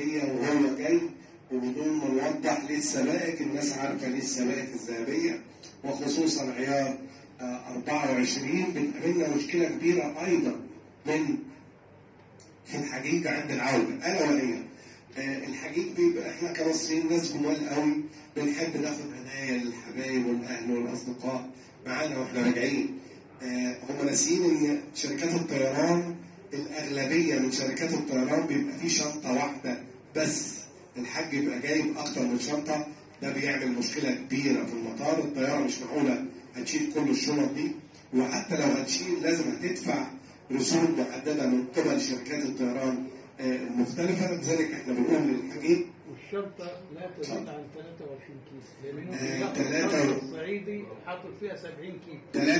الذهبيه وهو جاي وبدون ما نوضح ليه السبائك الناس عارفه ليه السبائك الذهبيه وخصوصا عيار آه، 24 بتقابلنا مشكله كبيره ايضا من في الحجيج عند العوده الا وهي آه، الحجيج بيبقى احنا كمصريين ناس جمال قوي بنحب ناخد هدايا للحبايب والاهل والاصدقاء معانا واحنا راجعين آه، هم ناسيين ان شركات الطيران الاغلبيه من شركات الطيران بيبقى في شنطه واحده بس الحاج يبقى جايب اكتر من شنطه ده بيعمل مشكله كبيره في المطار الطياره مش معقوله هتشيل كل الشنط دي وحتى لو هتشيل لازم هتدفع رسوم محدده من قبل شركات الطيران آه، المختلفه لذلك احنا بنقول للحجيج والشنطة لا تزيد عن 23 كيس لأن آه، ممكن تلاتة ياخد و- الشنطة الصعيدي حاطط فيها 70 كيلو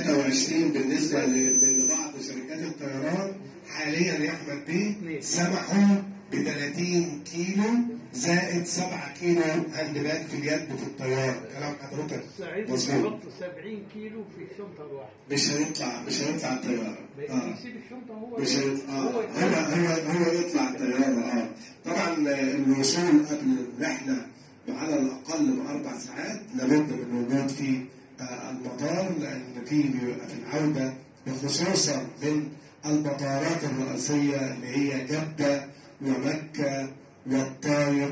23 بالنسبه ل- لبعض شركات الطيران حاليا يا احمد بيه اثنين. سمحوا ب 30 كيلو زائد 7 كيلو هاند باج في اليد في الطياره كلام حضرتك الصعيدي مظبوط بيحط 70 كيلو في الشنطة الواحدة مش هيطلع مش هيطلع الطياره اه يسيب الشنطة هو مش هيطلع اه هو هو هو هو يطلع الطياره اه طبعا آه، الوصول قبل الرحله على الاقل باربع ساعات لابد من الوجود في آه، المطار لان في بيبقى في العوده وخصوصا من المطارات الرئيسيه اللي هي جده ومكه والطائف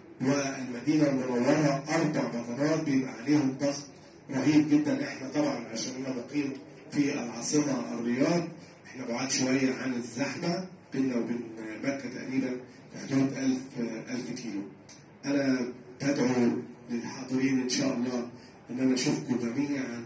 والمدينه المنوره اربع مطارات بيبقى عليهم ضغط رهيب جدا احنا طبعا عشان انا بقيم في العاصمه الرياض احنا بعاد شويه عن الزحمه بيننا وبين مكه تقريبا في حدود 1000 1000 كيلو. انا بدعو للحاضرين ان شاء الله ان انا اشوفكم جميعا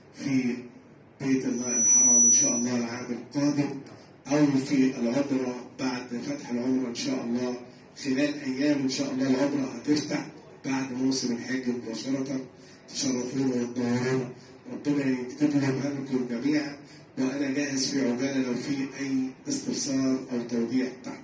في بيت الله الحرام ان شاء الله العام القادم او في العمره بعد فتح العمره ان شاء الله خلال ايام ان شاء الله العمره هتفتح بعد موسم الحج مباشره تشرفونا وتنورونا ربنا يكتب لهم همكم جميعا وانا جاهز في عجاله لو في اي استفسار او توضيح تحت